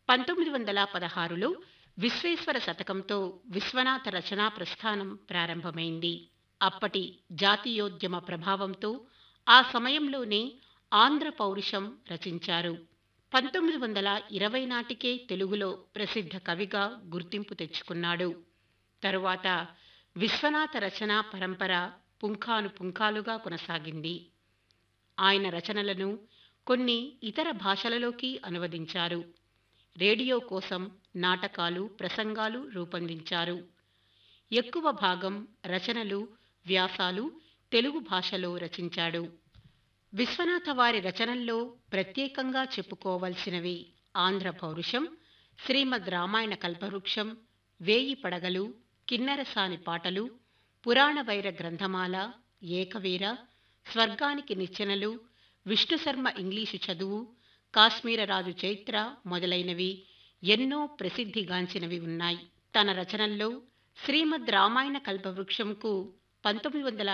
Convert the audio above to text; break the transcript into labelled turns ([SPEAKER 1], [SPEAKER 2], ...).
[SPEAKER 1] పంతొమ్మిది వందల పదహారులో విశ్వేశ్వర శతకంతో విశ్వనాథ రచనా ప్రస్థానం ప్రారంభమైంది అప్పటి జాతీయోద్యమ ప్రభావంతో ఆ సమయంలోనే ఆంధ్ర పౌరుషం రచించారు పంతొమ్మిది వందల ఇరవై నాటికే తెలుగులో ప్రసిద్ధ కవిగా గుర్తింపు తెచ్చుకున్నాడు తరువాత విశ్వనాథ రచనా పరంపర పుంఖాను పుంఖాలుగా కొనసాగింది ఆయన రచనలను కొన్ని ఇతర భాషలలోకి అనువదించారు రేడియో కోసం నాటకాలు ప్రసంగాలు రూపొందించారు ఎక్కువ భాగం రచనలు వ్యాసాలు తెలుగు భాషలో రచించాడు విశ్వనాథ వారి రచనల్లో ప్రత్యేకంగా చెప్పుకోవలసినవి ఆంధ్ర పౌరుషం శ్రీమద్ రామాయణ కల్పవృక్షం వేయి పడగలు కిన్నెరసాని పాటలు పురాణ వైర గ్రంథమాల ఏకవీర స్వర్గానికి నిచ్చెనలు విష్ణుశర్మ ఇంగ్లీషు చదువు కాశ్మీరరాజు చైత్ర మొదలైనవి ఎన్నో ప్రసిద్ధిగాంచినవి ఉన్నాయి తన రచనల్లో శ్రీమద్ రామాయణ కల్పవృక్షంకు పంతొమ్మిది వందల